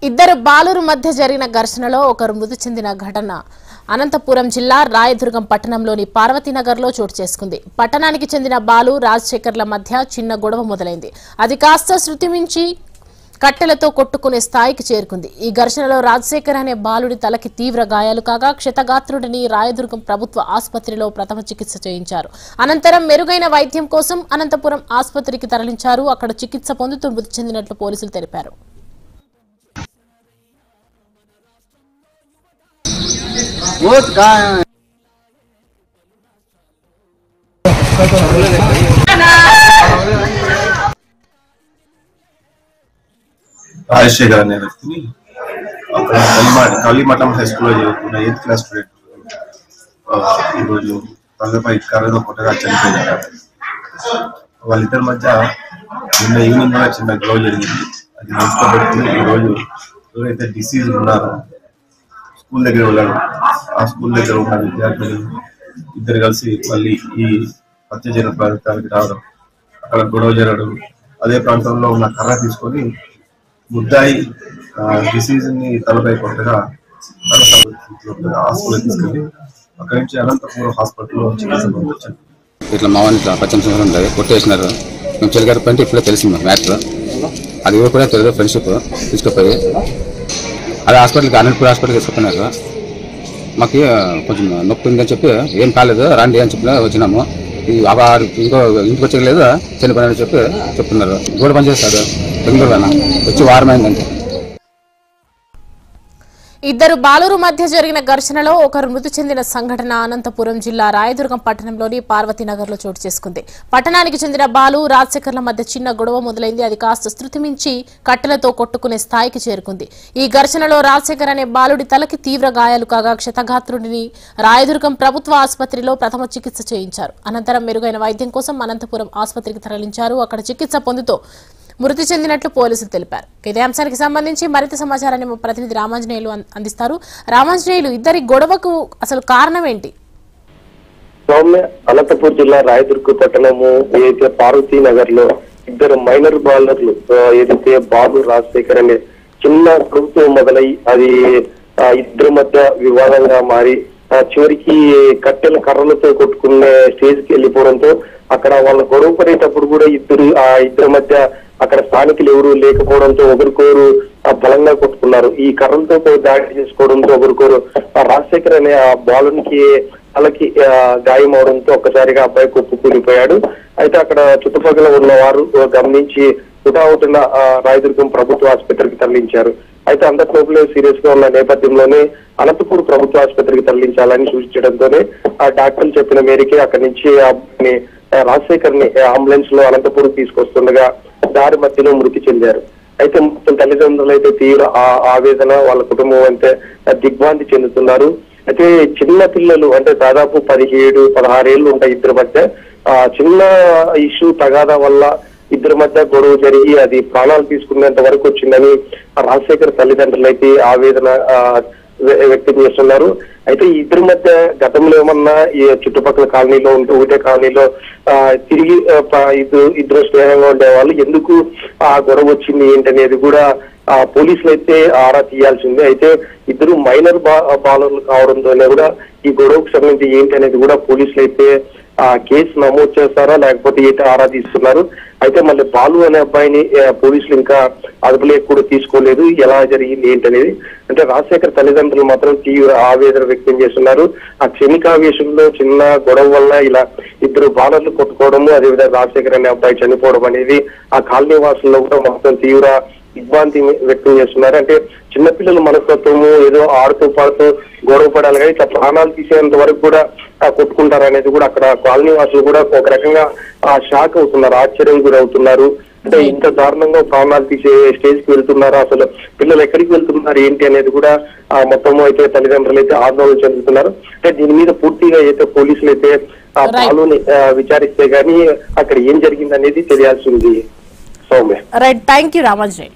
ఇద్దరు బాలురు మధ్య జరిగిన ఘర్షణలో ఒకరు మృతి చెందిన ఘటన అనంతపురం జిల్లా రాయదుర్గం పట్టణంలోని పార్వతీనగర్లో చోటు చేసుకుంది పట్టణానికి చెందిన బాలు రాజశేఖర్ల మధ్య చిన్న గొడవ మొదలైంది అది కాస్త శృతి మించి కట్టెలతో కొట్టుకునే స్థాయికి చేరుకుంది ఈ ఘర్షణలో రాజశేఖర్ అనే బాలుడి తలకి తీవ్ర గాయాలు కాగా క్షతగాత్రుడిని రాయదుర్గం ప్రభుత్వ ఆసుపత్రిలో ప్రథమ చికిత్స చేయించారు అనంతరం మెరుగైన వైద్యం కోసం అనంతపురం ఆసుపత్రికి తరలించారు అక్కడ చికిత్స పొందుతూ మృతి చెందినట్లు పోలీసులు తెలిపారు बहुत कहाँ రాజశేఖర్ అనే వ్యక్తిని అక్కడ కలిమా కలిమఠం హై స్కూల్లో చదువుతున్న ఎయిత్ క్లాస్ స్టూడెంట్ ఆ, ఈరోజు తలపై కర్రతో కొట్టగా చనిపోయారు వాళ్ళిద్దరి మధ్య నిన్న ఈవినింగ్ కూడా చిన్న గొడవ జరిగింది అది నడుచుకోబెట్టుకుని ఈరోజు ఎవరైతే డిసీజ్ ఉన్నారో స్కూల్ దగ్గర వెళ్ళాడు ఆ స్కూల్ దగ్గర ఉన్న విద్యార్థులు ఇద్దరు కలిసి మళ్ళీ ఈ హత్య జరిగిన ప్రాంతానికి రావడం అక్కడ గొడవ జరగడం అదే ప్రాంతంలో ఉన్న కర్ర తీసుకొని ముద్దాయి డిసీజ్ ని తలపై కొట్టగా తల హాస్పిటల్ తీసుకెళ్ళి అక్కడి నుంచి అనంతపురం హాస్పిటల్లో చికిత్స పంపించారు ఇట్లా మా వాడిని ఇట్లా పచ్చని సంవత్సరం ఉంటుంది కొట్టేసినారు మేము చెలిగారి పంటే ఇప్పుడే తెలిసింది మాకు మ్యాటర్ అది ఎవరు కూడా తెలియదు ఫ్రెండ్షిప్ తీసుకుపోయి అదే హాస్పిటల్కి అనంతపురం హాస్పిటల్కి తీసుకుపోయినారు మాకు కొంచెం నొప్పి ఉందని చెప్పి ఏం కాలేదు రండి అని చెప్పి వచ్చినాము ఈ ఆ- ఇంకో ఇంటికి వచ్చలేదు చనిపోయినని చెప్పి చెప్తున్నారు గోడ పని చేస్తాడు బెంగళూరులోన వచ్చి వారం అయిందంటే ఇద్దరు బాలురు మధ్య జరిగిన ఘర్షణలో ఒకరు మృతి చెందిన సంఘటన అనంతపురం జిల్లా రాయదుర్గం పట్టణంలోని పార్వతీనగర్లో చోటు చేసుకుంది పట్టణానికి చెందిన బాలు రాజశేఖర్ల మధ్య చిన్న గొడవ మొదలైంది అది కాస్త శృతి మించి కట్టెలతో కొట్టుకునే స్థాయికి చేరుకుంది ఈ ఘర్షణలో రాజశేఖర్ అనే బాలుడి తలకి తీవ్ర గాయాలు కాగా క్షతగాత్రుడిని రాయదుర్గం ప్రభుత్వ ఆసుపత్రిలో ప్రథమ చికిత్స చేయించారు అనంతరం మెరుగైన వైద్యం కోసం అనంతపురం ఆసుపత్రికి తరలించారు అక్కడ చికిత్స పొందుతూ మృతి చెందినట్లు పోలీసులు తెలిపారు ఇదే అంశానికి సంబంధించి మరింత సమాచారాన్ని మా ప్రతినిధి రామాంజనేయులు అం- అందిస్తారు రామాంజనేయులు ఇద్దరి గొడవకు అసలు కారణం ఏంటి సౌమ్య అనంతపూర్ జిల్లా రాయదుర్గ పట్టణము ఏదైతే పార్వతీ నగర్ లో ఇద్దరు మైనర్ బాలర్లు ఆ, ఏదైతే బాబు రాజశేఖర్ అనే చిన్న ప్రభుత్వం మొదలై అది ఆ, ఇద్దరి మధ్య వివాదంగా మారి ఆ, చివరికి కట్టెల కర్రలతో కొట్టుకునే స్టేజ్ కి వెళ్ళిపోవడంతో అక్కడ వాళ్ళ గొడవ పడేటప్పుడు కూడా ఇద్దరు ఆ ఇద్దరి మధ్య అక్కడ స్థానికులు ఎవరు లేకపోవడంతో ఒకరికొరు ఆ, బలంగా కొట్టుకున్నారు ఈ కర్రలతో పోయి దాడి చేసుకోవడంతో ఒకరికొరు ఆ రాజశేఖర్ అనే ఆ బాలునికి వాళ్ళకి ఆ, గాయం అవడంతో ఒక్కసారిగా అబ్బాయి కుప్పు కూలిపోయాడు అయితే అక్కడ చుట్టుపక్కల ఉన్న వారు ఆ, గమనించి హుటాహుటిన ఆ, రాయదుర్గం ప్రభుత్వ ఆసుపత్రికి తరలించారు అయితే అంతలోపలే సీరియస్ గా ఉన్న నేపథ్యంలోనే అనంతపూర్ ప్రభుత్వ ఆసుపత్రికి తరలించాలని సూచించడంతోనే ఆ డాక్టర్లు చెప్పిన మేరకే అక్కడి నుంచి ఆ అబ్బాయిని, ఆ, రాజశేఖర్ ని అంబులెన్స్ లో అనంతపూర్ తీసుకొస్తుండగా దారి మధ్యలో మృతి చెందారు అయితే మొత్తం తల్లిదండ్రులు అయితే తీవ్ర ఆ- ఆవేదన వాళ్ళ కుటుంబం అయితే దిగ్భ్రాంతి చెందుతున్నారు అయితే చిన్న పిల్లలు అంటే దాదాపు పదిహేడు పదహారేళ్లు ఉంటాయి ఇద్దరి మధ్య ఆ చిన్న ఇష్యూ తగాదా వల్ల ఇద్దరి మధ్య గొడవ జరిగి అది ప్రాణాలు తీసుకునేంత వరకు వచ్చిందని ఆ రాజశేఖర్ తల్లిదండ్రులు అయితే ఆవేదన ఆ, వ్య- వ్యక్తం చేస్తున్నారు అయితే ఈ ఇద్దరి మధ్య గతంలో ఏమన్నా ఈ చుట్టుపక్కల కాలనీలో ఉంటే ఒకటే కాలనీలో ఆ, తిరిగి ఆ, ప- ఇద్దరు ఇద్దరు స్నేహంగా ఉండేవాళ్ళు ఎందుకు ఆ గొడవ వచ్చింది ఏంటనేది కూడా ఆ పోలీసులు అయితే ఆరా తీయాల్సింది అయితే ఇద్దరు మైనర్ బా బాలర్లు కావడంతోనే కూడా ఈ గొడవకు సంబంధించి ఏంటి అనేది కూడా పోలీసులు అయితే ఆ కేసు నమోదు చేస్తారా లేకపోతే ఏంటి ఆరా తీస్తున్నారు అయితే మళ్ళీ బాలు అనే అబ్బాయిని ఆ, పోలీసులు ఇంకా అదుపులోకి కూడా తీసుకోలేదు ఎలా జరిగింది ఏంటనేది అంటే రాజశేఖర్ తల్లిదండ్రులు మాత్రం తీవ్ర ఆవేదన వ్యక్తం చేస్తున్నారు ఆ క్షణికావేశంలో చిన్న గొడవ వల్ల ఇలా ఇద్దరు బాలర్లు కొట్టుకోవడము అదేవిధంగా రాజశేఖర్ అనే అబ్బాయి చనిపోవడం అనేది ఆ కాలనీ వాసుల్లో కూడా మొత్తం తీవ్ర ఇబ్బంది వ్యక్తం చేస్తున్నారు అంటే చిన్నపిల్లల మనస్తత్వము ఏదో ఆడుతూ పాడుతూ గొడవ పడాలి కానీ ఇట్లా ప్రాణాలు తీసేంత వరకు కూడా ఆ, కొట్టుకుంటారు అనేది కూడా అక్కడ కాలనీ వాసులు కూడా ఒక రకంగా ఆ షాక్ అవుతున్నారు ఆశ్చర్యం కూడా అవుతున్నారు అంటే ఇంత దారుణంగా ప్రాణాలు తీసే స్టేజ్ కి వెళ్తున్నారు అసలు పిల్లలు ఎక్కడికి వెళ్తున్నారు ఏంటి అనేది కూడా ఆ మొత్తం అయితే తల్లిదండ్రులు అయితే ఆందోళన చెందుతున్నారు అంటే దీని మీద పూర్తిగా అయితే పోలీసులు అయితే ఆ Right. బాలుని ఆ, విచారిస్తే గానీ అక్కడ ఏం జరిగింది అనేది తెలియాల్సి ఉంది Soumya right thank you Ramanjaneyulu